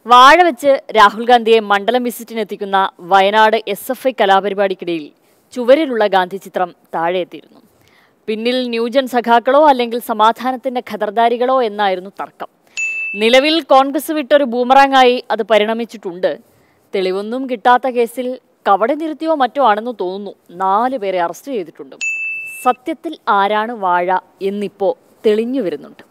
വാഴ വെച്ച് രാഹുൽ ഗാന്ധിയെ മണ്ഡലം വിസിറ്റിനെത്തിക്കുന്ന വയനാട് എസ് എഫ് ഐ കലാപരിപാടിക്കിടയിൽ ചുവരിലുള്ള ഗാന്ധി ചിത്രം താഴെ എത്തിയിരുന്നു പിന്നിൽ ന്യൂജൻ സഖാക്കളോ അല്ലെങ്കിൽ സമാധാനത്തിന്റെ ഖദർദാരികളോ എന്നായിരുന്നു തർക്കം നിലവിൽ കോൺഗ്രസ് വിട്ടൊരു ബൂമറാങ്ങായി അത് പരിണമിച്ചിട്ടുണ്ട് തെളിവൊന്നും കിട്ടാത്ത കേസിൽ കവടി നിർത്തിയോ മറ്റോ ആണെന്ന് തോന്നുന്നു നാല് പേരെ അറസ്റ്റ് ചെയ്തിട്ടുണ്ട് സത്യത്തിൽ ആരാണ് വാഴ എന്നിപ്പോ തെളിഞ്ഞു വരുന്നുണ്ട്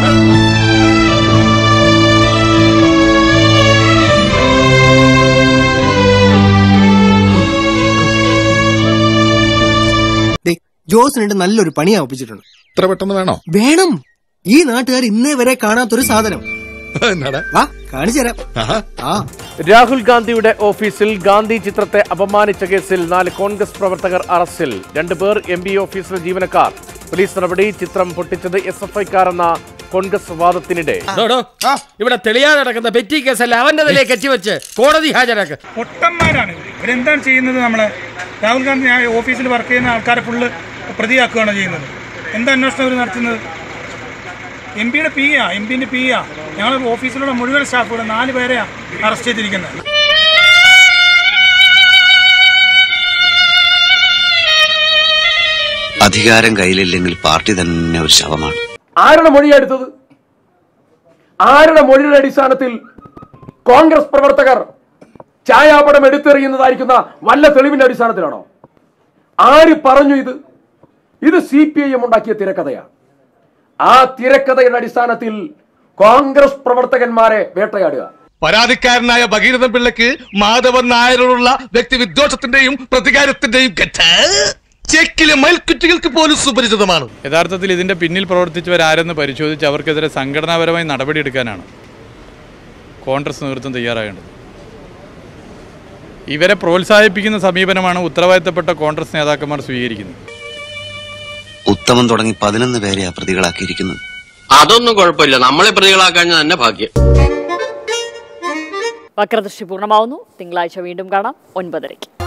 ദേ, ജോസിനുണ്ട് നല്ലൊരു പണി ഒപ്പിച്ചിട്ടുണ്ട് ഇത്ര പെട്ടെന്ന് വേണോ വേണം ഈ നാട്ടുകാർ ഇന്നേ വരെ കാണാത്തൊരു സാധനം എന്നാടാ വാ കാണിച്ചു തരാം ആഹാ. ആ രാഹുൽ ഗാന്ധിയുടെ ഓഫീസിൽ ഗാന്ധി ചിത്രത്തെ അപമാനിച്ച കേസിൽ നാല് കോൺഗ്രസ് പ്രവർത്തകർ അറസ്റ്റിൽ രണ്ടുപേർ എം ബി ഓഫീസിലെ ജീവനക്കാർ പോലീസ് നടപടി ചിത്രം പൊട്ടിച്ചത് എസ് എഫ് ഐക്കാരെന്ന കോൺഗ്രസ് വാദത്തിനിടെ ഡോ, ഡോ. ഇവിടെ തെളിയാതെ നടക്കുന്ന പെറ്റി കേസല്ല അവന്റെ നിലയെ കെട്ടിവെച്ച് കോടതി ഹാജരാക്ക് പൊട്ടന്മാരാണ് ഇവര്. ഇവരെന്താണ് ചെയ്യുന്നത് നമ്മള് രാഹുൽ ഗാന്ധി ആ ഓഫീസിൽ വർക്ക് ചെയ്യുന്ന ആൾക്കാരെ ഫുള്ള് പ്രതിയാക്കുകയാണ് ചെയ്യുന്നത് എന്താ അന്വേഷണം ഇവർ നടത്തുന്നത് എം പിയുടെ പി ആ എം പിന്റെ പി ആ ഞങ്ങൾ ഓഫീസിലുള്ള മുഴുവൻ സ്റ്റാഫുകൾ നാല് പേരെയാണ് അറസ്റ്റ് ചെയ്തിരിക്കുന്നത് അധികാരം കയ്യിലില്ലെങ്കിൽ പാർട്ടി തന്നെ ഒരു ശവമാണ് ആരുടെ മൊഴിയെടുത്തത് ആരുടെ മൊഴിയുടെ അടിസ്ഥാനത്തിൽ കോൺഗ്രസ് പ്രവർത്തകർ ഛായാപടം എടുത്തെറിയുന്നതായിരിക്കുന്ന വല്ല തെളിവിന്റെ അടിസ്ഥാനത്തിലാണോ ആര് പറഞ്ഞു ഇത് ഇത് സി പി ഐ എം ഉണ്ടാക്കിയ തിരക്കഥയാണ് ആ തിരക്കഥയുടെ അടിസ്ഥാനത്തിൽ കോൺഗ്രസ് പ്രവർത്തകന്മാരെ വേട്ടയാടുക പരാതിക്കാരനായ ഭഗീരഥൻ പിള്ളയ്ക്ക് മാധവൻ നായരോടുള്ള വ്യക്തിവിദ്വേഷത്തിന്റെയും പ്രതികാരത്തിന്റെയും കെട്ട് ചെക്കിലെ മൽക്കുറ്റികൾക്ക് പോലും സുപരിചിതമാണ് യഥാർത്ഥത്തിൽ ഇതിന്റെ പിന്നിൽ പ്രവർത്തിച്ചവരാരെന്ന് പരിശോധിച്ച് അവർക്കെതിരെ സംഘടനാപരമായി നടപടിയെടുക്കാനാണ് കോൺഗ്രസ് നേതൃത്വം തയ്യാറാകേണ്ടത് ഇവരെ പ്രോത്സാഹിപ്പിക്കുന്ന സമീപനമാണ് ഉത്തരവാദിത്തപ്പെട്ട കോൺഗ്രസ് നേതാക്കന്മാർ സ്വീകരിക്കുന്നത് ഉത്തമൻ തുടങ്ങി പതിനൊന്ന് പേരെയാ പ്രതികളാക്കിയിരിക്കുന്നത് അതൊന്നും കുഴപ്പമില്ല നമ്മളെ പ്രതികളാക്കാൻ തന്നെ ഭാഗ്യം വക്രദൃഷ്ടി പൂർണ്ണമാവുന്നു തിങ്കളാഴ്ച വീണ്ടും കാണാം ഒൻപതരയ്ക്ക്